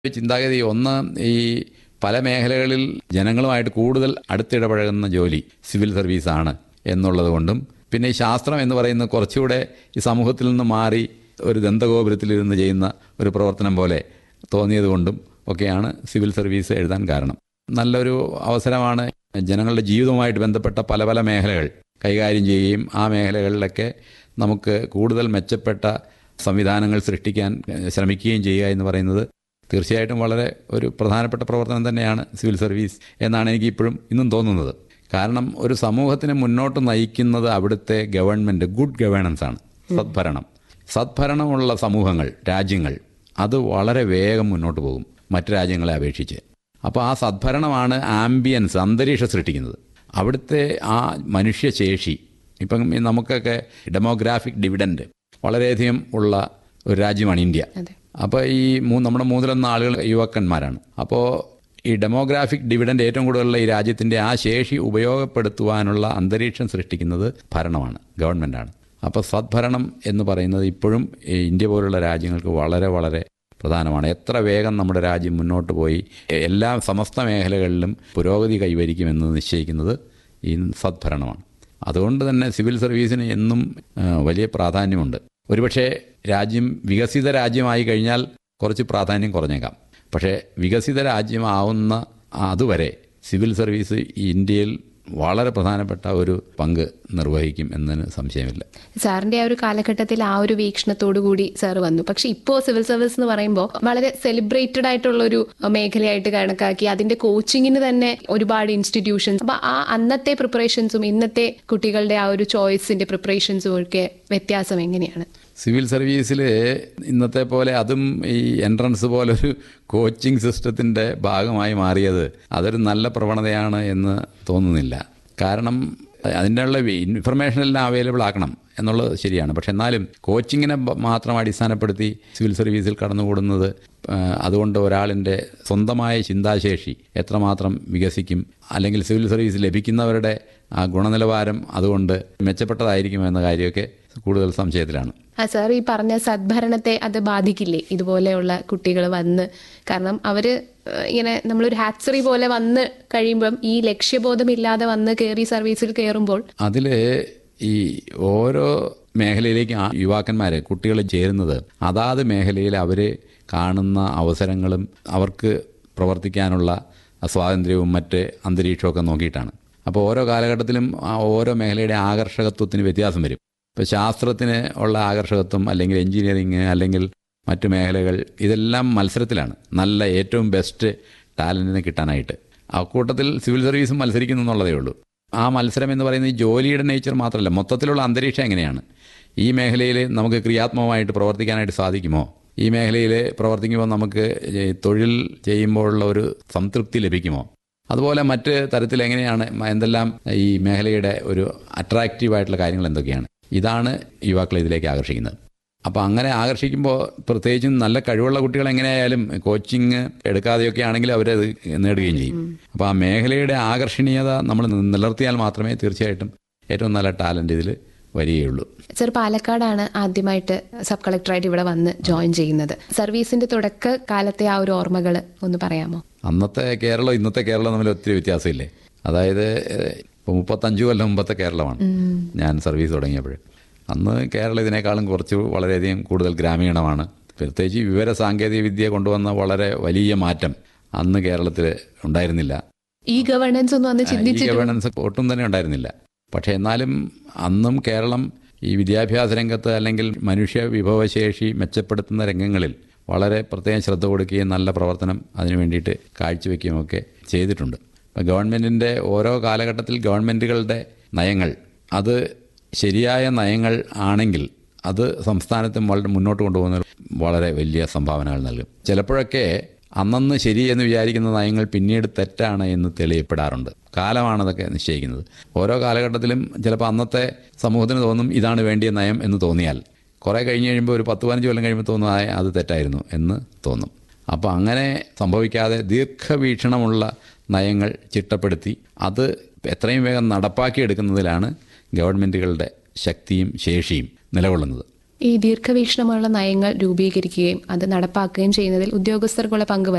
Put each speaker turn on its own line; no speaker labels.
ചിന്താഗതി ഒന്ന് ഈ പല മേഖലകളിൽ ജനങ്ങളുമായിട്ട് കൂടുതൽ അടുത്തിടപഴകുന്ന ജോലി സിവിൽ സർവീസാണ് എന്നുള്ളത് കൊണ്ടും പിന്നെ ഈ ശാസ്ത്രം എന്ന് പറയുന്നത് കുറച്ചുകൂടെ ഈ സമൂഹത്തിൽ നിന്ന് മാറി ഒരു ദന്തഗോപുരത്തിലിരുന്ന് ചെയ്യുന്ന ഒരു പ്രവർത്തനം പോലെ തോന്നിയത് കൊണ്ടും ഒക്കെയാണ് സിവിൽ സർവീസ് എഴുതാൻ കാരണം നല്ലൊരു അവസരമാണ് ജനങ്ങളുടെ ജീവിതവുമായിട്ട് ബന്ധപ്പെട്ട പല പല മേഖലകൾ കൈകാര്യം ചെയ്യുകയും ആ മേഖലകളിലൊക്കെ നമുക്ക് കൂടുതൽ മെച്ചപ്പെട്ട സംവിധാനങ്ങൾ സൃഷ്ടിക്കാൻ ശ്രമിക്കുകയും ചെയ്യുക എന്ന് പറയുന്നത് തീർച്ചയായിട്ടും വളരെ ഒരു പ്രധാനപ്പെട്ട പ്രവർത്തനം തന്നെയാണ് സിവിൽ സർവീസ് എന്നാണ് എനിക്ക് ഇപ്പോഴും ഇന്നും തോന്നുന്നത് കാരണം ഒരു സമൂഹത്തിനെ മുന്നോട്ട് നയിക്കുന്നത് അവിടുത്തെ ഗവൺമെൻറ് ഗുഡ് ഗവേണൻസ് ആണ് സദ്ഭരണം സദ്ഭരണമുള്ള സമൂഹങ്ങൾ രാജ്യങ്ങൾ അത് വളരെ വേഗം മുന്നോട്ട് പോകും മറ്റു രാജ്യങ്ങളെ അപേക്ഷിച്ച് അപ്പോൾ ആ സദ്ഭരണമാണ് ആംബിയൻസ് അന്തരീക്ഷം സൃഷ്ടിക്കുന്നത് അവിടുത്തെ ആ മനുഷ്യശേഷി ഇപ്പം നമുക്കൊക്കെ ഡെമോഗ്രാഫിക് ഡിവിഡൻഡ് വളരെയധികം ഉള്ള ഒരു രാജ്യമാണ് ഇന്ത്യ
അതെ
അപ്പോൾ ഈ മൂ നമ്മുടെ മൂന്നിലൊന്ന് ആളുകൾ യുവാക്കന്മാരാണ് അപ്പോൾ ഈ ഡെമോഗ്രാഫിക് ഡിവിഡൻഡ് ഏറ്റവും കൂടുതലുള്ള ഈ രാജ്യത്തിൻ്റെ ആ ശേഷി ഉപയോഗപ്പെടുത്തുവാനുള്ള അന്തരീക്ഷം സൃഷ്ടിക്കുന്നത് ഭരണമാണ് ഗവൺമെൻറ്റാണ് അപ്പോൾ സദ്ഭരണം എന്ന് പറയുന്നത് ഇപ്പോഴും ഈ ഇന്ത്യ പോലുള്ള രാജ്യങ്ങൾക്ക് വളരെ വളരെ പ്രധാനമാണ് എത്ര വേഗം നമ്മുടെ രാജ്യം മുന്നോട്ട് പോയി എല്ലാ സമസ്ത മേഖലകളിലും പുരോഗതി കൈവരിക്കുമെന്ന് നിശ്ചയിക്കുന്നത് ഈ സദ്ഭരണമാണ് അതുകൊണ്ട് തന്നെ സിവിൽ സർവീസിന് എന്നും ആ, വലിയ പ്രാധാന്യമുണ്ട് ഒരുപക്ഷെ രാജ്യം വികസിത രാജ്യമായി കഴിഞ്ഞാൽ കുറച്ച് പ്രാധാന്യം കുറഞ്ഞേക്കാം പക്ഷേ വികസിത രാജ്യമാവുന്ന അതുവരെ സിവിൽ സർവീസ് ഈ ഇന്ത്യയിൽ വളരെ പ്രധാനപ്പെട്ട ഒരു പങ്ക് നിർവഹിക്കും എന്നതിന് സംശയമില്ല
സാറിന്റെ ആ ഒരു കാലഘട്ടത്തിൽ ആ ഒരു വീക്ഷണത്തോടു കൂടി സാർ വന്നു പക്ഷെ ഇപ്പോ സിവിൽ സർവീസ് എന്ന് പറയുമ്പോൾ വളരെ സെലിബ്രേറ്റഡ് ആയിട്ടുള്ള ഒരു മേഖലയായിട്ട് കണക്കാക്കി അതിന്റെ കോച്ചിങ്ങിന് തന്നെ ഒരുപാട് ഇൻസ്റ്റിറ്റ്യൂഷൻസ് അപ്പൊ ആ അന്നത്തെ പ്രിപ്പറേഷൻസും ഇന്നത്തെ കുട്ടികളുടെ ആ ഒരു ചോയ്സിന്റെ പ്രിപ്പറേഷൻസും ഒക്കെ വ്യത്യാസം എങ്ങനെയാണ്
സിവിൽ സർവീസിൽ ഇന്നത്തെ പോലെ അതും ഈ എൻട്രൻസ് പോലൊരു കോച്ചിങ് സിസ്റ്റത്തിൻ്റെ ഭാഗമായി മാറിയത് അതൊരു നല്ല പ്രവണതയാണ് എന്ന് തോന്നുന്നില്ല കാരണം അതിൻ്റെ ഉള്ള ഇൻഫർമേഷൻ എല്ലാം അവൈലബിൾ ആക്കണം എന്നുള്ളത് ശരിയാണ് പക്ഷെ എന്നാലും കോച്ചിങ്ങിനെ ബ- മാത്രം അടിസ്ഥാനപ്പെടുത്തി സിവിൽ സർവീസിൽ കടന്നുകൂടുന്നത് ആ, അതുകൊണ്ട് ഒരാളിൻ്റെ സ്വന്തമായ ചിന്താശേഷി എത്രമാത്രം വികസിക്കും അല്ലെങ്കിൽ സിവിൽ സർവീസ് ലഭിക്കുന്നവരുടെ ആ ഗുണനിലവാരം അതുകൊണ്ട് മെച്ചപ്പെട്ടതായിരിക്കും എന്ന കാര്യമൊക്കെ കൂടുതൽ സംശയത്തിലാണ്
ആ സാർ ഈ പറഞ്ഞ സദ്ഭരണത്തെ അത് ബാധിക്കില്ലേ ഇതുപോലെയുള്ള കുട്ടികൾ വന്ന് കാരണം അവര് ഏഹ്, ഇങ്ങനെ നമ്മളൊരു ഹാറ്റ്സറി പോലെ വന്ന് കഴിയുമ്പം ഈ ലക്ഷ്യബോധമില്ലാതെ വന്ന് കയറി സർവീസിൽ കയറുമ്പോൾ
അതിൽ ഈ ഓരോ മേഖലയിലേക്ക് ആ യുവാക്കന്മാർ കുട്ടികൾ ചേരുന്നത് അതാത് മേഖലയിൽ അവർ കാണുന്ന അവസരങ്ങളും അവർക്ക് പ്രവർത്തിക്കാനുള്ള സ്വാതന്ത്ര്യവും മറ്റ് അന്തരീക്ഷമൊക്കെ നോക്കിയിട്ടാണ് അപ്പോൾ ഓരോ കാലഘട്ടത്തിലും ആ ഓരോ മേഖലയുടെ ആകർഷകത്വത്തിന് വ്യത്യാസം വരും ഇപ്പോൾ ശാസ്ത്രത്തിന് ഉള്ള ആകർഷകത്വം അല്ലെങ്കിൽ എഞ്ചിനീയറിങ് അല്ലെങ്കിൽ മറ്റു മേഖലകൾ ഇതെല്ലാം മത്സരത്തിലാണ് നല്ല ഏറ്റവും ബെസ്റ്റ് ടാലൻറ്റിനെ കിട്ടാനായിട്ട് അക്കൂട്ടത്തിൽ സിവിൽ സർവീസും മത്സരിക്കുന്നു എന്നുള്ളതേ ഉള്ളൂ ആ മത്സരം എന്ന് പറയുന്നത് ഈ ജോലിയുടെ നേച്ചർ മാത്രമല്ല മൊത്തത്തിലുള്ള അന്തരീക്ഷം എങ്ങനെയാണ് ഈ മേഖലയിൽ നമുക്ക് ക്രിയാത്മകമായിട്ട് പ്രവർത്തിക്കാനായിട്ട് സാധിക്കുമോ ഈ മേഖലയിൽ പ്രവർത്തിക്കുമ്പോൾ നമുക്ക് ഈ തൊഴിൽ ചെയ്യുമ്പോഴുള്ള ഒരു സംതൃപ്തി ലഭിക്കുമോ അതുപോലെ മറ്റ് തരത്തിൽ എങ്ങനെയാണ് മ- എന്തെല്ലാം ഈ മേഖലയുടെ ഒരു അട്രാക്റ്റീവായിട്ടുള്ള കാര്യങ്ങൾ എന്തൊക്കെയാണ് ഇതാണ് യുവാക്കളെ ഇതിലേക്ക് ആകർഷിക്കുന്നത് അപ്പോൾ അങ്ങനെ ആകർഷിക്കുമ്പോൾ പ്രത്യേകിച്ചും നല്ല കഴിവുള്ള കുട്ടികൾ എങ്ങനെയായാലും കോച്ചിങ് എടുക്കാതെയൊക്കെ ആണെങ്കിൽ അവരത് നേടുകയും ചെയ്യും അപ്പോൾ ആ മേഖലയുടെ ആകർഷണീയത നമ്മൾ നിലനിർത്തിയാൽ മാത്രമേ തീർച്ചയായിട്ടും ഏറ്റവും നല്ല ടാലൻറ്റ് ഇതിൽ വരികയുള്ളൂ
സർ പാലക്കാടാണ് ആദ്യമായിട്ട് സബ് കളക്ടറായിട്ട് ഇവിടെ വന്ന് ജോയിൻ ചെയ്യുന്നത് സർവീസിന്റെ തുടക്ക കാലത്തെ ആ ഒരു ഓർമ്മകൾ ഒന്ന് പറയാമോ
അന്നത്തെ കേരളം ഇന്നത്തെ കേരളം തമ്മിൽ ഒത്തിരി വ്യത്യാസമില്ലേ അതായത് ഏഹ്, ഇപ്പോൾ മുപ്പത്തഞ്ച് കൊല്ലം മുമ്പത്തെ കേരളമാണ് ഞാൻ സർവീസ് തുടങ്ങിയപ്പോൾ അന്ന് കേരളം ഇതിനേക്കാളും കുറച്ച് വളരെയധികം കൂടുതൽ ഗ്രാമീണമാണ് പ്രത്യേകിച്ച് ഈ വിവര സാങ്കേതിക വിദ്യ കൊണ്ടുവന്ന വളരെ വലിയ മാറ്റം അന്ന് കേരളത്തിൽ ഉണ്ടായിരുന്നില്ല
ഈ ഗവേണൻസ് ഒന്നും അന്ന്
ഈ
ചിന്തിച്ചിട്ട്
ഗവേണൻസ് ഒട്ടും തന്നെ ഉണ്ടായിരുന്നില്ല പക്ഷേ എന്നാലും അന്നും കേരളം ഈ വിദ്യാഭ്യാസ രംഗത്ത് അല്ലെങ്കിൽ മനുഷ്യ വിഭവശേഷി മെച്ചപ്പെടുത്തുന്ന രംഗങ്ങളിൽ വളരെ പ്രത്യേകം ശ്രദ്ധ കൊടുക്കുകയും നല്ല പ്രവർത്തനം അതിനു വേണ്ടിയിട്ട് കാഴ്ചവെക്കുകയും ഒക്കെ ചെയ്തിട്ടുണ്ട് ഇപ്പം ഗവൺമെൻറ്റിൻ്റെ ഓരോ കാലഘട്ടത്തിൽ ഗവൺമെൻറ്റുകളുടെ നയങ്ങൾ അത് ശരിയായ നയങ്ങൾ ആണെങ്കിൽ അത് സംസ്ഥാനത്ത് വളരെ മുന്നോട്ട് കൊണ്ടുപോകുന്ന വളരെ വലിയ സംഭാവനകൾ നൽകും ചിലപ്പോഴൊക്കെ അന്നന്ന് ശരി എന്ന് വിചാരിക്കുന്ന നയങ്ങൾ പിന്നീട് തെറ്റാണ് എന്ന് തെളിയപ്പെടാറുണ്ട് കാലമാണ് അതൊക്കെ നിശ്ചയിക്കുന്നത് ഓരോ കാലഘട്ടത്തിലും ചിലപ്പോൾ അന്നത്തെ സമൂഹത്തിന് തോന്നും ഇതാണ് വേണ്ടിയ നയം എന്ന് തോന്നിയാൽ കുറേ കഴിഞ്ഞ് കഴിയുമ്പോൾ ഒരു പത്ത് പതിനഞ്ച് കൊല്ലം കഴിയുമ്പോൾ തോന്നും "ആ, അത് തെറ്റായിരുന്നു എന്ന് തോന്നും അപ്പോൾ അങ്ങനെ സംഭവിക്കാതെ ദീർഘവീക്ഷണമുള്ള നയങ്ങൾ ചിട്ടപ്പെടുത്തി അത് എത്രയും വേഗം നടപ്പാക്കിയെടുക്കുന്നതിലാണ് ഗവൺമെൻറ്റുകളുടെ ശക്തിയും ശേഷിയും നിലകൊള്ളുന്നത്
ഈ ദീർഘവീക്ഷണമുള്ള നയങ്ങൾ രൂപീകരിക്കുകയും അത് നടപ്പാക്കുകയും ചെയ്യുന്നതിൽ ഉദ്യോഗസ്ഥർക്കുള്ള പങ്ക്